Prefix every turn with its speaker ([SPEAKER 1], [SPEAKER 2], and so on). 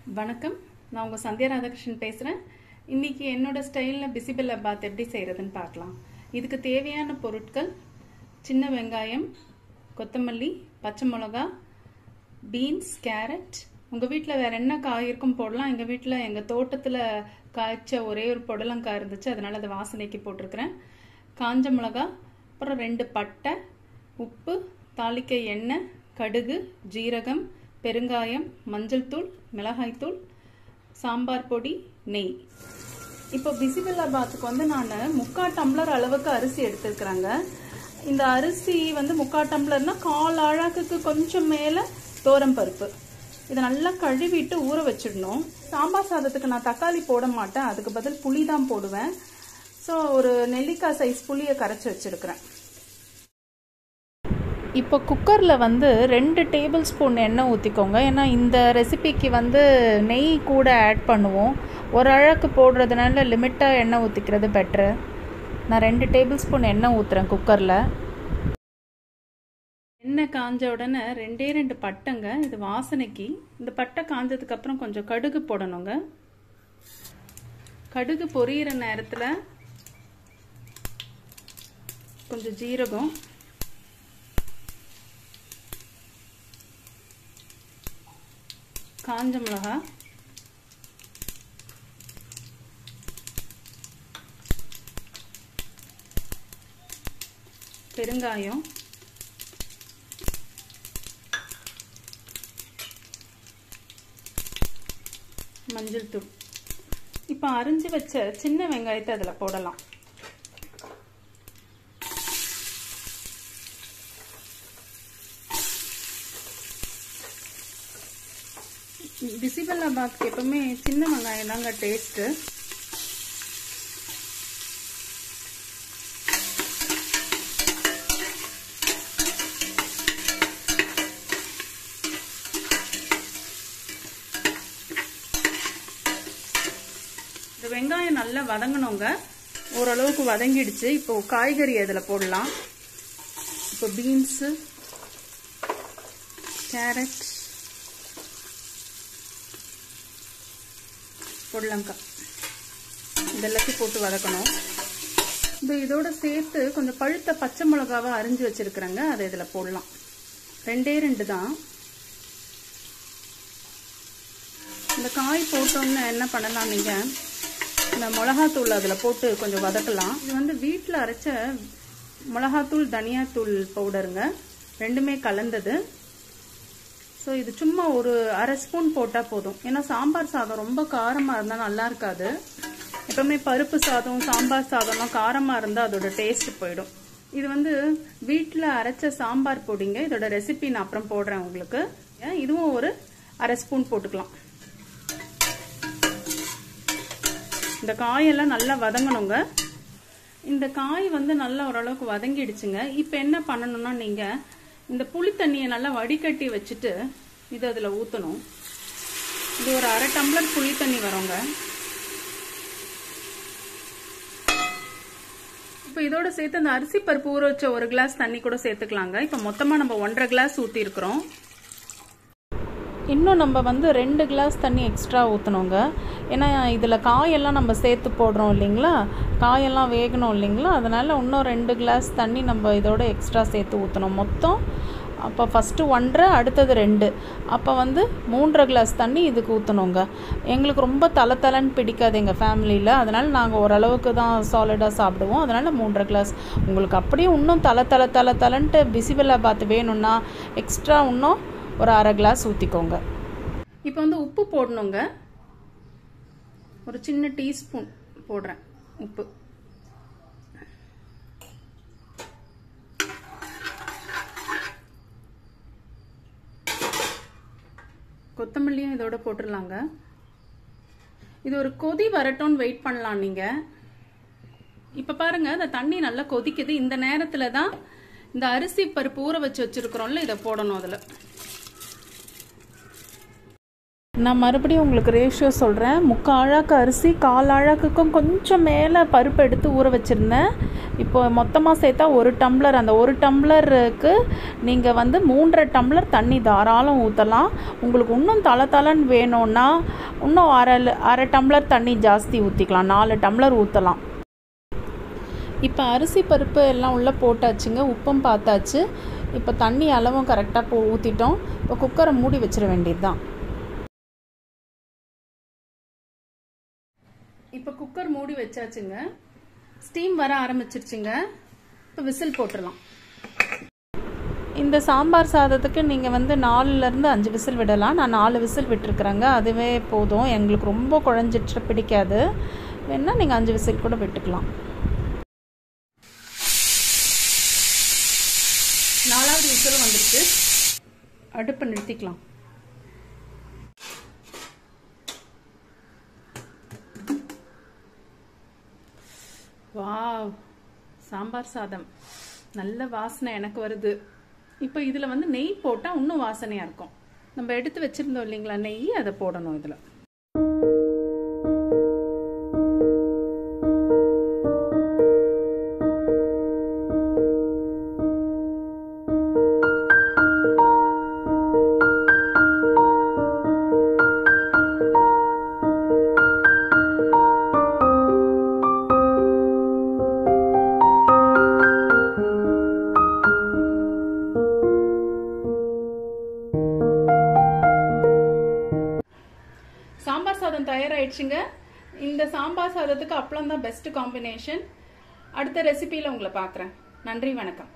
[SPEAKER 1] வணக்கம் நான் உங்கள் சந்தியா ராதாகிருஷ்ணன் பேசுகிறேன் இன்னைக்கு என்னோட ஸ்டைலில் பிசிபெல்லா பாத் எப்படி செய்கிறதுன்னு பார்க்கலாம் இதுக்கு தேவையான பொருட்கள் சின்ன வெங்காயம் கொத்தமல்லி பச்சை மிளகா பீன்ஸ் கேரட் உங்கள் வீட்டில் வேறு என்ன காய் இருக்கும் போடலாம் எங்கள் வீட்டில் எங்கள் தோட்டத்தில் காய்ச்ச ஒரே ஒரு புடலங்காய் இருந்துச்சு அதனால் அதை வாசனைக்கு போட்டிருக்கிறேன் காஞ்ச மிளகா அப்புறம் ரெண்டு பட்டை உப்பு தாளிக்க எண்ணெய் கடுகு ஜீரகம் பெருங்காயம் மஞ்சள் தூள் மிளகாய்த்தூள் சாம்பார் பொடி நெய் இப்போ பிசிபெல்லா பாத்துக்கு வந்து நான் முக்கா டம்ளர் அளவுக்கு அரிசி எடுத்துருக்குறேங்க இந்த அரிசி வந்து முக்கா டம்ளர்னா கால் அழகுக்கு கொஞ்சம் மேலே தோரம் பருப்பு இதை நல்லா கழுவிட்டு ஊற வச்சிடணும் சாம்பார் சாதத்துக்கு நான் தக்காளி போட மாட்டேன் அதுக்கு பதில் புளி தான் போடுவேன் ஸோ ஒரு நெல்லிக்காய் சைஸ் புளியை கரைச்சி வச்சிருக்கிறேன் இப்போ குக்கரில் வந்து ரெண்டு டேபிள் ஸ்பூன் எண்ணெய் ஊற்றிக்கோங்க ஏன்னா இந்த ரெசிபிக்கு வந்து நெய் கூட ஆட் பண்ணுவோம் ஒரு அழகு போடுறதுனால லிமிட்டாக எண்ணெய் ஊற்றிக்கிறது பெட்ரு நான் ரெண்டு டேபிள் ஸ்பூன் எண்ணெய் ஊற்றுறேன் குக்கரில் எண்ணெய் காஞ்ச உடனே ரெண்டே ரெண்டு பட்டைங்க இது வாசனைக்கு இந்த பட்டை காஞ்சதுக்கப்புறம் கொஞ்சம் கடுகு போடணுங்க கடுகு பொரியிற நேரத்தில் கொஞ்சம் ஜீரகம் காஞ்ச மிளகா பெருங்காயம் மஞ்சள் தூள் இப்போ அரிஞ்சு வச்ச சின்ன வெங்காயத்தை அதில் போடலாம் பிசிபெல்லா பாத்துக்கு எப்பவுமே சின்ன வெங்காயம் தாங்க டேஸ்ட்டு இந்த வெங்காயம் நல்லா வதங்கணுங்க ஓரளவுக்கு வதங்கிடுச்சு இப்போ காய்கறி அதில் போடலாம் இப்போ பீன்ஸு கேரட் பொடலங்காய் இதெல்லாத்தையும் போட்டு வதக்கணும் இப்போ இதோட சேர்த்து கொஞ்சம் பழுத்த பச்சை மிளகாவை அரிஞ்சு வச்சிருக்கிறேங்க அதை இதில் போடலாம் ரெண்டே ரெண்டு தான் இந்த காய் போட்டோன்னு என்ன பண்ணலாம் நீங்கள் இந்த மிளகாத்தூள் அதில் போட்டு கொஞ்சம் வதக்கலாம் இது வந்து வீட்டில் அரைச்ச மிளகாத்தூள் தனியாத்தூள் பவுடருங்க ரெண்டுமே கலந்தது ஸோ இது சும்மா ஒரு அரை ஸ்பூன் போட்டால் போதும் ஏன்னா சாம்பார் சாதம் ரொம்ப காரமாக இருந்தால் நல்லா இருக்காது எப்பவுமே பருப்பு சாதம் சாம்பார் சாதம்லாம் காரமாக இருந்தால் அதோட டேஸ்ட் போயிடும் இது வந்து வீட்டில் அரைச்ச சாம்பார் பொடிங்க இதோட ரெசிபி நான் அப்புறம் போடுறேன் உங்களுக்கு இதுவும் ஒரு அரை ஸ்பூன் போட்டுக்கலாம் இந்த காயெல்லாம் நல்லா வதங்கணுங்க இந்த காய் வந்து நல்லா ஓரளவுக்கு வதங்கிடுச்சுங்க இப்போ என்ன பண்ணணும்னா நீங்கள் இந்த புளி தண்ணியை நல்லா வடிகட்டி வச்சுட்டு இது அதில் ஊற்றணும் இது ஒரு அரை டம்ளர் புளி தண்ணி வரோங்க இப்போ இதோட சேர்த்து அந்த அரிசி பருப்பு ஊற வச்ச ஒரு கிளாஸ் தண்ணி கூட சேர்த்துக்கலாங்க இப்போ மொத்தமாக நம்ம ஒன்றரை கிளாஸ் ஊற்றிருக்கிறோம் இன்னும் நம்ம வந்து ரெண்டு கிளாஸ் தண்ணி எக்ஸ்ட்ரா ஊற்றணுங்க ஏன்னா இதில் காயெல்லாம் நம்ம சேர்த்து போடுறோம் இல்லைங்களா காயெல்லாம் வேகணும் இல்லைங்களா அதனால் இன்னும் ரெண்டு கிளாஸ் தண்ணி நம்ம இதோட எக்ஸ்ட்ரா சேர்த்து ஊற்றணும் மொத்தம் அப்போ ஃபஸ்ட்டு ஒன்றரை அடுத்தது ரெண்டு அப்போ வந்து மூன்றரை கிளாஸ் தண்ணி இதுக்கு ஊற்றணுங்க எங்களுக்கு ரொம்ப தலை தலைன்னு பிடிக்காது எங்கள் ஃபேமிலியில் அதனால் நாங்கள் ஓரளவுக்கு தான் சாலிடாக சாப்பிடுவோம் அதனால் மூன்றரை கிளாஸ் உங்களுக்கு அப்படியே இன்னும் தலை தலை தலை தலைன்ட்டு பிசிபெல்லா பார்த்து வேணும்னா எக்ஸ்ட்ரா இன்னும் ஒரு அரை கிளாஸ் ஊற்றிக்கோங்க இப்போ வந்து உப்பு போடணுங்க ஒரு சின்ன டீஸ்பூன் போடுறேன் உப்பு கொத்தமல்லியும் இதோட போட்டுடலாங்க இது ஒரு கொதி வரட்டும்னு வெயிட் பண்ணலாம் நீங்கள் இப்போ பாருங்க இந்த தண்ணி நல்லா கொதிக்குது இந்த நேரத்தில் தான் இந்த அரிசி பருப்பு ஊற வச்சு வச்சுருக்குறோம்ல இதை போடணும் அதில் நான் மறுபடியும் உங்களுக்கு ரேஷியோ சொல்கிறேன் முக்கால் அழாக்கு அரிசி கால் அழகுக்கும் கொஞ்சம் மேலே பருப்பு எடுத்து ஊற வச்சுருந்தேன் இப்போ மொத்தமாக சேர்த்தா ஒரு டம்ளர் அந்த ஒரு டம்ளருக்கு நீங்கள் வந்து மூன்றரை டம்ளர் தண்ணி தாராளம் ஊற்றலாம் உங்களுக்கு இன்னும் தலை தலைன்னு வேணும்னா இன்னும் அரை அரை டம்ளர் தண்ணி ஜாஸ்தி ஊற்றிக்கலாம் நாலு டம்ளர் ஊற்றலாம் இப்போ அரிசி பருப்பு எல்லாம் உள்ளே போட்டாச்சுங்க உப்பும் பார்த்தாச்சு இப்போ தண்ணி அளவும் கரெக்டாக போ ஊற்றிட்டோம் இப்போ குக்கரை மூடி வச்சிட வேண்டியது தான் இப்போ குக்கர் மூடி வச்சாச்சுங்க ஸ்டீம் வர ஆரம்பிச்சிருச்சுங்க இப்போ விசில் போட்டுடலாம் இந்த சாம்பார் சாதத்துக்கு நீங்கள் வந்து நாலுலேருந்து அஞ்சு விசில் விடலாம் நான் நாலு விசில் விட்டுருக்குறேங்க அதுவே போதும் எங்களுக்கு ரொம்ப குழஞ்சிட்டு பிடிக்காது வேணால் நீங்கள் அஞ்சு விசில் கூட விட்டுக்கலாம் நாலாவது விசில் வந்துடுச்சு அடுப்பை நிறுத்திக்கலாம் வாவ் சாம்பார் சாதம் நல்ல வாசனை எனக்கு வருது இப்போ இதில் வந்து நெய் போட்டால் இன்னும் வாசனையாக இருக்கும் நம்ம எடுத்து வச்சுருந்தோம் இல்லைங்களா நெய் அதை போடணும் இதில் சாம்பார் சாதம் தயாராகிடுச்சுங்க இந்த சாம்பார் சாதத்துக்கு அப்பளம் தான் பெஸ்ட் காம்பினேஷன் அடுத்த ரெசிபியில் உங்களை பார்க்குறேன் நன்றி வணக்கம்